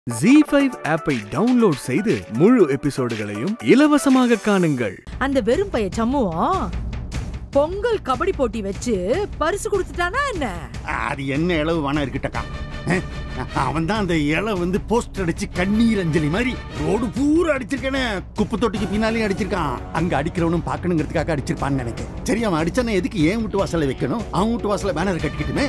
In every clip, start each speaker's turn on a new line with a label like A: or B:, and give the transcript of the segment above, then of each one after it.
A: G five ஆப்பை download செய்து முழு எபிசோடுகளையும் இலவசமாக காணுங்கள்
B: அந்த வெறும் பைய சம்முவம் பொங்கல் கபடி போட்டி வச்சு பரிசு கொடுத்துட்டானா என்ன
C: அது என்ன இளவு வேணா இருக்கட்டக்கா அவன் தான் அந்த இலை வந்து போஸ்ட் அடிச்சு கண்ணீர் அஞ்சலி மாதிரி ரோடு பூரா அடிச்சிருக்கானே குப்பை தொட்டிக்கு பின்னாலேயும் அடிச்சிருக்கான் அங்க அடிக்கிறவனும் பாக்கணுங்கிறதுக்காக அடிச்சிருப்பான்னு நினைக்கிறேன் சரி அவன் அடிச்சானே எதுக்கு ஏன் வீட்டு வாசல்ல வைக்கணும் அவன் வீட்டு வாசல்ல பேனர் கட்டிக்கிட்டுமே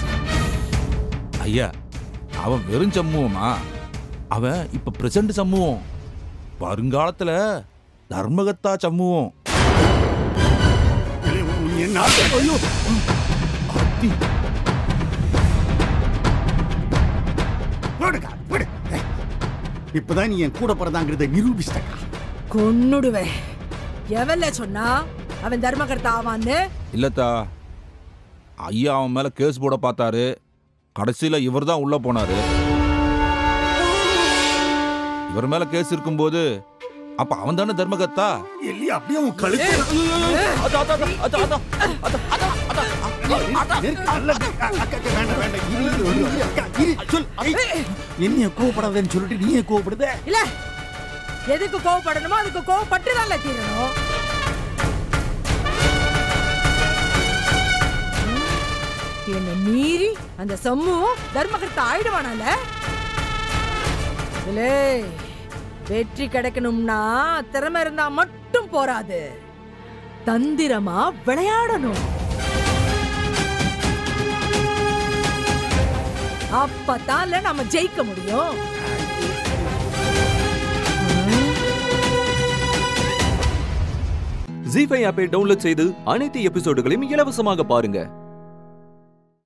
D: ஐயா அவன் வெறும் சமூகமா அவன் இப்ப பிரசன்ட் சமூகம் வருங்காலத்துல தர்மகத்தா சமூகம்
C: இல்லை, உன் என்ன ஐயோ அத்தி. போடுக்கா, போடு. ஏய், இப்பதான் நீ என் கூட பிறந்தாங்கிறத நிரூபிச்சிட்டக்கா
B: கொன்னுடுவேன் எவன்ல சொன்னா அவன் தர்மகர்த்தா ஆவான்னு
D: இல்லத்தா ஐயா அவன் மேல கேஸ் போட பார்த்தாரு கடைசியில இவர் தான் உள்ள போனாரு இவர் மேல கேஸ் இருக்கும்போது அப்ப அவன் தானே தர்மகத்தா
C: இல்லையா அப்படியே உன் கழுத்து நெருக்கு, நல்ல அக்கா, அக்கா, அக்கா, வேண்டாம், வேண்டாம். இரு, இரு, இரு, இரு, அக்கா, இரு, சொல். ஐ, என்னைய கோவப்படாதேன்னு சொல்லிட்டு நீ ஏன் கோவப்படுத
B: இல்ல எதுக்கு கோவப்படணுமோ அதுக்கு கோவப்பட்டுதான்ல தீரணும் என்ன மீறி அந்த சம்முவும் தர்மகர்த்தா ஆயிடுவானால இல்லே வெற்றி கிடைக்கணும்னா திறமை இருந்தா மட்டும் போராது தந்திரமா விளையாடணும் அப்பத்தான்ல நம்ம ஜெயிக்க முடியும்
E: ஜி ஃபைவ் ஆப்பை டவுன்லோட் செய்து அனைத்து எபிசோடுகளையும் இலவசமாக பாருங்க